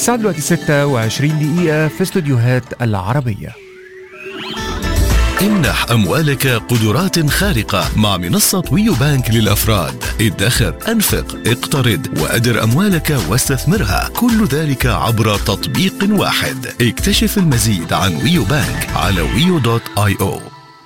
الساعة دلوقتي 26 دقيقة في استوديوهات العربية امنح أموالك قدرات خارقة مع منصة ويو بانك للأفراد ادخر أنفق اقترض وأدر أموالك واستثمرها كل ذلك عبر تطبيق واحد اكتشف المزيد عن ويو بانك على ويو دوت اي او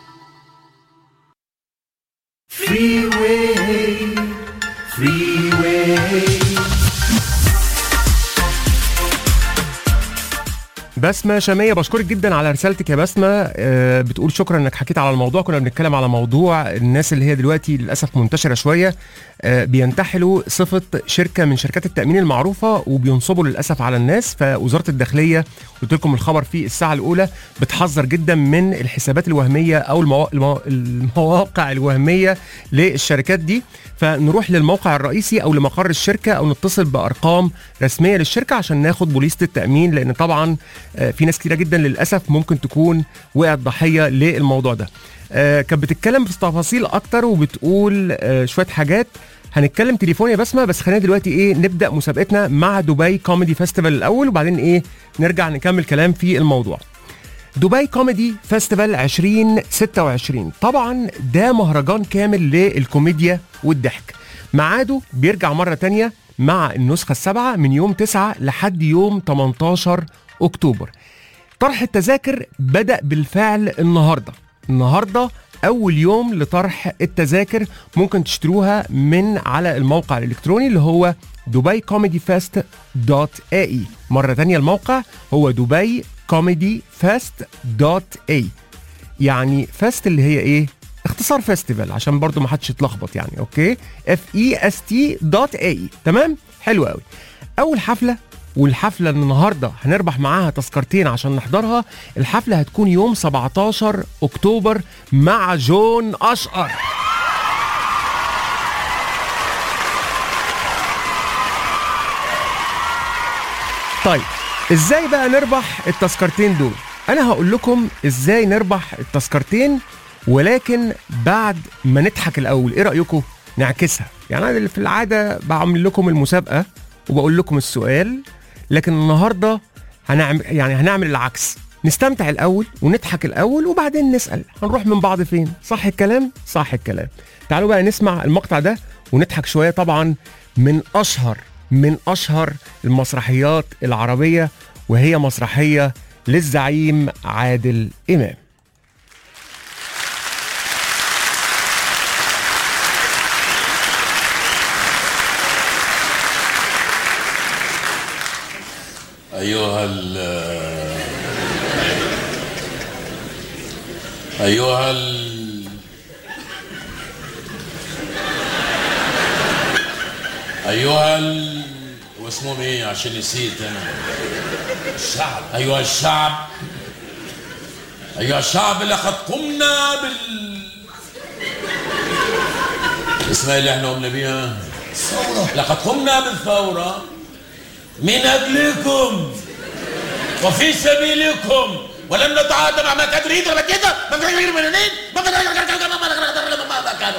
بسمة شامية بشكرك جدا على رسالتك يا بسمة آه، بتقول شكرا انك حكيت على الموضوع كنا بنتكلم على موضوع الناس اللي هي دلوقتي للأسف منتشرة شوية آه، بينتحلوا صفة شركة من شركات التأمين المعروفة وبينصبوا للأسف على الناس فوزارة الداخلية قلت لكم الخبر في الساعة الأولى بتحذر جدا من الحسابات الوهمية أو الموا... الموا... المواقع الوهمية للشركات دي فنروح للموقع الرئيسي أو لمقر الشركة أو نتصل بأرقام رسمية للشركة عشان ناخد بوليسة التأمين لأن طبعا آه، في ناس كتيرة جدا للأسف ممكن تكون وقعت ضحية للموضوع ده آه، كانت بتتكلم في تفاصيل أكتر وبتقول آه، شوية حاجات هنتكلم تليفون يا بسمه بس خلينا دلوقتي ايه نبدا مسابقتنا مع دبي كوميدي فيستيفال الاول وبعدين ايه نرجع نكمل كلام في الموضوع دبي كوميدي فيستيفال 2026 طبعا ده مهرجان كامل للكوميديا والضحك ميعاده بيرجع مرة تانية مع النسخة السابعة من يوم 9 لحد يوم 18 أكتوبر طرح التذاكر بدأ بالفعل النهاردة النهاردة أول يوم لطرح التذاكر ممكن تشتروها من على الموقع الإلكتروني اللي هو دبي كوميدي فيست دوت اي مرة تانية الموقع هو دبي كوميدي فيست دوت اي يعني فيست اللي هي ايه اختصار فيستيفال عشان برضو ما حدش يتلخبط يعني اوكي اف اي اس تي دوت اي تمام حلو قوي اول حفله والحفله اللي النهارده هنربح معاها تذكرتين عشان نحضرها الحفله هتكون يوم 17 اكتوبر مع جون اشقر طيب ازاي بقى نربح التذكرتين دول انا هقول لكم ازاي نربح التذكرتين ولكن بعد ما نضحك الاول ايه رايكم نعكسها يعني انا في العاده بعمل لكم المسابقه وبقول لكم السؤال لكن النهارده هنعمل يعني هنعمل العكس نستمتع الاول ونضحك الاول وبعدين نسال هنروح من بعض فين صح الكلام صح الكلام تعالوا بقى نسمع المقطع ده ونضحك شويه طبعا من اشهر من اشهر المسرحيات العربيه وهي مسرحيه للزعيم عادل امام أيها ال أيها ال أيها ال واسمهم إيه عشان نسيت أنا الشعب أيها الشعب أيها الشعب لقد قمنا بال اسمها اللي احنا قمنا بيها ثورة لقد قمنا بالثورة من أجلكم وفي سبيلكم ولم نتعاطى مع ما كان يريد ولا كده ما كان يريد من منين ما كان يريد ما كان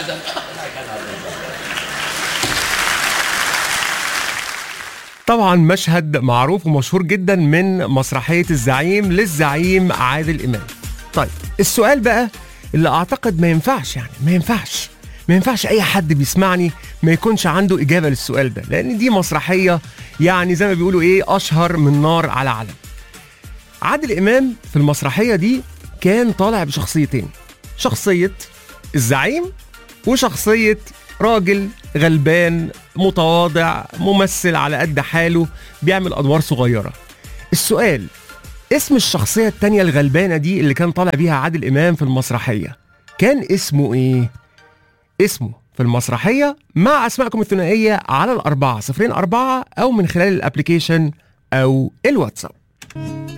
طبعا مشهد معروف ومشهور جدا من مسرحية الزعيم للزعيم عادل إمام طيب السؤال بقى اللي أعتقد ما ينفعش يعني ما ينفعش ما ينفعش أي حد بيسمعني ما يكونش عنده إجابة للسؤال ده لأن دي مسرحية يعني زي ما بيقولوا إيه أشهر من نار على علم عادل إمام في المسرحية دي كان طالع بشخصيتين شخصية الزعيم وشخصية راجل غلبان متواضع ممثل على قد حاله بيعمل أدوار صغيرة السؤال اسم الشخصية التانية الغلبانة دي اللي كان طالع بيها عادل إمام في المسرحية كان اسمه إيه؟ اسمه في المسرحية مع أسمائكم الثنائية على الأربعة صفرين أربعة أو من خلال الأبليكيشن أو الواتساب